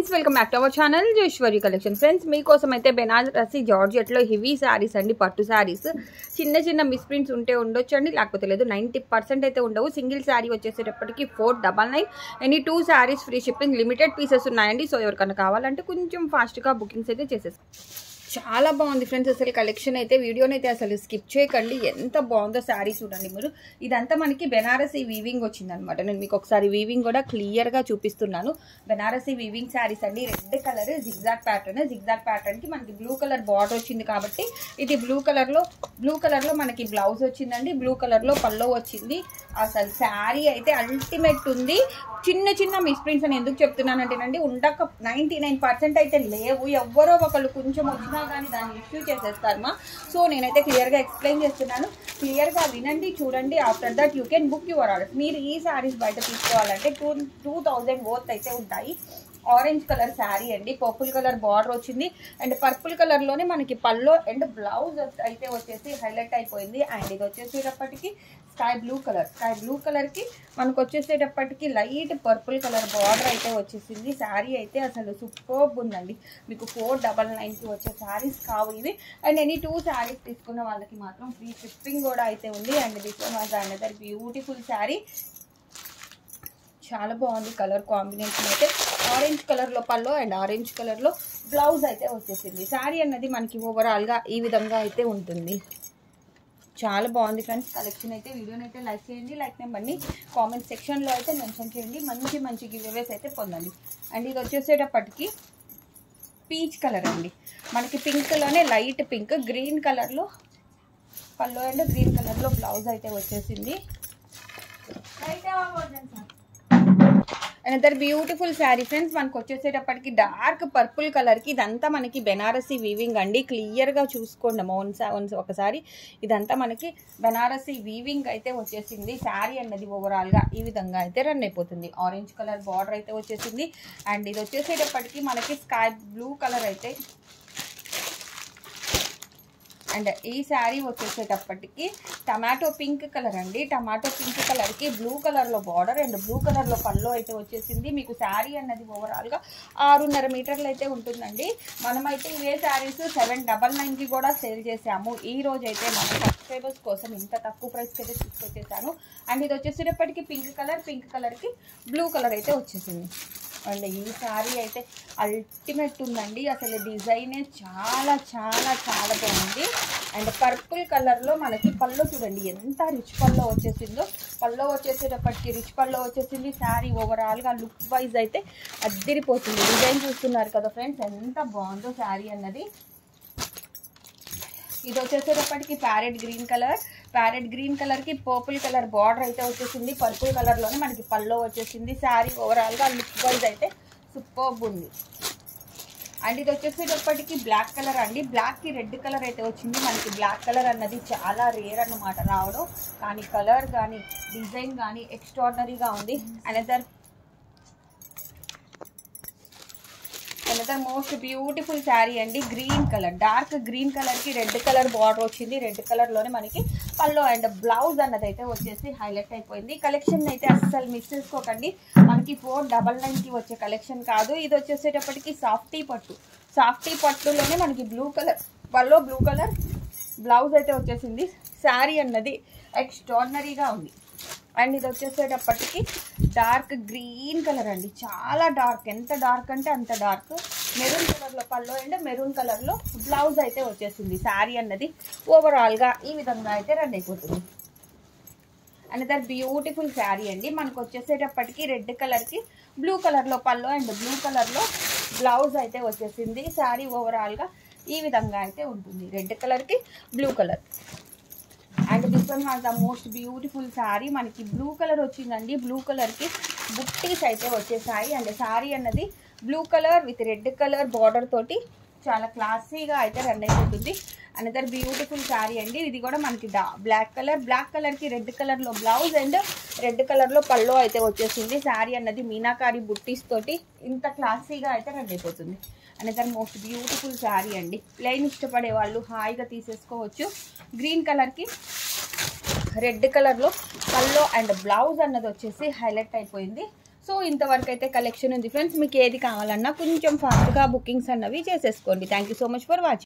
friends welcome back to our channel Jeshwari collection friends మీకోసం అయితే Banarasi జార్జెట్లో heavy saris అండి పట్టు శారీస్ చిన్న చిన్న మిస్ప్రింట్స్ ఉంటే ఉండొచ్చు అండి లేకపోతే లేదు నైంటీ పర్సెంట్ అయితే ఉండవు సింగిల్ శారీ వచ్చేసేటప్పటికి four double nine any two saris free shipping limited pieces ఉన్నాయండి సో ఎవరికైనా కావాలంటే కొంచెం ఫాస్ట్గా బుకింగ్స్ అయితే చేసేస్తాం చాలా బాగుంది ఫ్రెండ్స్ అసలు కలెక్షన్ అయితే వీడియోని అయితే అసలు స్కిప్ చేయకండి ఎంత బాగుందో శారీ చూడండి మీరు ఇదంతా మనకి బెనారసీ వీవింగ్ వచ్చింది అనమాట నేను మీకు ఒకసారి వీవింగ్ కూడా క్లియర్గా చూపిస్తున్నాను బెనారసీ వీవింగ్ శారీస్ అండి red colour zigzag pattern zigzag ప్యాటర్న్కి మనకి బ్లూ కలర్ బార్డర్ వచ్చింది కాబట్టి ఇది బ్లూ కలర్లో బ్లూ కలర్లో మనకి బ్లౌజ్ వచ్చిందండి బ్లూ కలర్లో పల్లో వచ్చింది అసలు శారీ అయితే అల్టిమేట్ ఉంది చిన్న చిన్న మిస్ప్రింట్స్ అని ఎందుకు చెప్తున్నానంటేనండి ఉండక నైంటీ నైన్ పర్సెంట్ అయితే లేవు ఎవ్వరో ఒకళ్ళు కొంచెం వచ్చినా కానీ దాన్ని ఇష్యూ చేసేస్తారమ్మా సో నేనైతే క్లియర్గా ఎక్స్ప్లెయిన్ చేస్తున్నాను క్లియర్గా వినండి చూడండి after that you can book your order మీరు ఈ శారీస్ బయట తీసుకోవాలంటే టూ టూ థౌజండ్ వర్త్ అయితే ఉంటాయి ఆరెంజ్ కలర్ శారీ అండి పర్పుల్ కలర్ బార్డర్ వచ్చింది అండ్ పర్పుల్ కలర్ లోనే మనకి పల్లో అండ్ బ్లౌజ్ అయితే వచ్చేసి హైలైట్ అయిపోయింది అండ్ ఇది వచ్చేసేటప్పటికి sky blue colour sky blue colour కి మనకు వచ్చేసేటప్పటికి లైట్ పర్పుల్ కలర్ బార్డర్ అయితే వచ్చేసింది శారీ అయితే అసలు సూపర్బ్ ఉందండి మీకు ఫోర్ డబల్ నైన్ కి వచ్చే శారీస్ కావు ఇవి అండ్ ఎనీ టూ శారీస్ తీసుకున్న వాళ్ళకి మాత్రం ఫ్రీ షిప్పింగ్ కూడా అయితే ఉంది and this one was another beautiful sari చాలా బాగుంది కలర్ కాంబినేషన్ అయితే ఆరెంజ్ కలర్లో పల్లో అండ్ ఆరెంజ్ కలర్లో బ్లౌజ్ అయితే వచ్చేసింది శారీ అన్నది మనకి ఓవరాల్గా ఈ విధంగా అయితే ఉంటుంది చాలా బాగుంది ఫ్రెండ్స్ కలెక్షన్ అయితే వీడియోని అయితే లైక్ చేయండి లైక్ నెంబర్ని కామెంట్ సెక్షన్లో అయితే మెన్షన్ చేయండి మంచి మంచి గివ్అవేస్ అయితే పొందండి అండ్ ఇది వచ్చేసేటప్పటికి పీచ్ కలర్ అండి మనకి పింక్లోనే లైట్ పింక్ గ్రీన్ కలర్లో పల్లో అండ్ గ్రీన్ కలర్లో బ్లౌజ్ అయితే వచ్చేసింది అనదర్ బ్యూటిఫుల్ శారీ ఫ్రెండ్స్ మనకు వచ్చేసేటప్పటికి డార్క్ పర్పుల్ కలర్కి ఇదంతా మనకి బెనారసీ వీవింగ్ అండి క్లియర్గా చూసుకోండి వన్స్ ఒకసారి ఇదంతా మనకి బెనారసీ వీవింగ్ అయితే వచ్చేసింది శారీ అన్నది ఓవరాల్గా ఈ విధంగా అయితే రన్ అయిపోతుంది ఆరెంజ్ కలర్ బార్డర్ అయితే వచ్చేసింది అండ్ ఇది వచ్చేసేటప్పటికి మనకి స్కై బ్లూ కలర్ అయితే అండ్ ఈ శారీ వచ్చేసేటప్పటికి టమాటో పింక్ కలర్ అండి టమాటో పింక్ కలర్కి బ్లూ కలర్లో బార్డర్ అండ్ బ్లూ కలర్లో పళ్ళు అయితే వచ్చేసింది మీకు శారీ అన్నది ఓవరాల్గా ఆరున్నర మీటర్లు అయితే ఉంటుందండి మనమైతే ఇవే శారీస్ సెవెన్ డబల్ నైన్కి కూడా సేల్ చేసాము ఈ రోజు అయితే మన సబ్స్క్రైబర్స్ కోసం ఇంత తక్కువ ప్రైస్కి అయితే తీసుకొచ్చేసాను అండ్ ఇది వచ్చేసేటప్పటికి పింక్ కలర్ పింక్ కలర్కి బ్లూ కలర్ అయితే వచ్చేసింది అండ్ ఈ శారీ అయితే అల్టిమేట్ ఉందండి అసలు డిజైనే చాలా చాలా చాలా బాగుంది అండ్ పర్పుల్ కలర్లో మనకి పళ్ళు చూడండి ఎంత రిచ్ పల్లో వచ్చేసిందో పల్లో వచ్చేసేటప్పటికి రిచ్ పల్లో వచ్చేసింది శారీ ఓవరాల్గా లుక్ వైజ్ అయితే అద్దరిపోతుంది డిజైన్ చూస్తున్నారు కదా ఫ్రెండ్స్ ఎంత బాగుందో శారీ అన్నది ఇది వచ్చేసేటప్పటికి parrot green colour parrot green కలర్కి పర్పుల్ కలర్ బార్డర్ అయితే వచ్చేసింది పర్పుల్ కలర్లోనే మనకి పల్లో వచ్చేసింది శారీ ఓవరాల్గా లుక్ వైజ్ అయితే సూపర్బ్ ఉంది అండ్ ఇది వచ్చేసేటప్పటికి బ్లాక్ కలర్ అండి బ్లాక్కి రెడ్ కలర్ అయితే వచ్చింది మనకి బ్లాక్ కలర్ అన్నది చాలా రేర్ అన్నమాట రావడం కానీ కలర్ కానీ డిజైన్ కానీ ఎక్స్ట్రాడనరీగా ఉంది another another most beautiful sari అండి గ్రీన్ కలర్ డార్క్ గ్రీన్ కలర్కి రెడ్ కలర్ బార్డర్ వచ్చింది రెడ్ కలర్లోనే మనకి పల్లో అండ్ బ్లౌజ్ అన్నది అయితే వచ్చేసి హైలైట్ అయిపోయింది కలెక్షన్ అయితే అస్సలు మిస్ చేసుకోకండి మనకి ఫోర్ డబల్ నైన్కి వచ్చే కలెక్షన్ కాదు ఇది వచ్చేసేటప్పటికి సాఫ్టీ పట్టు సాఫ్టీ పట్టులోనే మనకి blue colour pallu blue colour blouse అయితే వచ్చేసింది శారీ అన్నది ఎక్స్ట్రాడినరీగా ఉంది అండ్ ఇది వచ్చేసేటప్పటికి డార్క్ గ్రీన్ కలర్ అండి చాలా డార్క్ ఎంత డార్క్ అంటే అంత డార్క్ మెరూన్ కలర్లో పళ్ళు అండ్ మెరూన్ కలర్లో బ్లౌజ్ అయితే వచ్చేసింది శారీ అన్నది ఓవరాల్గా ఈ విధంగా అయితే రన్ అయిపోతుంది అనదర్ బ్యూటిఫుల్ శారీ అండి మనకు వచ్చేసేటప్పటికి రెడ్ కలర్కి బ్లూ కలర్లో పళ్ళు అండ్ బ్లూ కలర్లో బ్లౌజ్ అయితే వచ్చేసింది శారీ ఓవరాల్గా ఈ విధంగా అయితే ఉంటుంది రెడ్ కలర్కి blue colour and this one has the most beautiful sari మనకి బ్లూ కలర్ వచ్చిందండి బ్లూ కలర్కి బుట్టీస్ అయితే వచ్చేసాయి అండ్ శారీ అన్నది blue colour with red colour border తోటి చాలా క్లాసీగా అయితే రన్ అయిపోతుంది అనదర్ బ్యూటిఫుల్ శారీ అండి ఇది కూడా మనకి డా బ్లాక్ కలర్ బ్లాక్ కలర్కి రెడ్ కలర్లో బ్లౌజ్ అండ్ రెడ్ కలర్లో పళ్ళు అయితే వచ్చేసింది శారీ అన్నది మీనాకారి బుట్టీస్ తోటి ఇంత క్లాసీగా అయితే రన్ అయిపోతుంది అనదర్ మోస్ట్ బ్యూటిఫుల్ శారీ అండి ప్లెయిన్ ఇష్టపడే వాళ్ళు హాయిగా తీసేసుకోవచ్చు గ్రీన్ కలర్కి రెడ్ కలర్లో పల్లో అండ్ బ్లౌజ్ అన్నది వచ్చేసి హైలైట్ అయిపోయింది సో ఇంతవరకు అయితే కలెక్షన్ ఉంది ఫ్రెండ్స్ మీకు ఏది కావాలన్నా కొంచెం ఫాస్ట్గా బుకింగ్స్ అన్నవి చేసేసుకోండి thank you so much for watching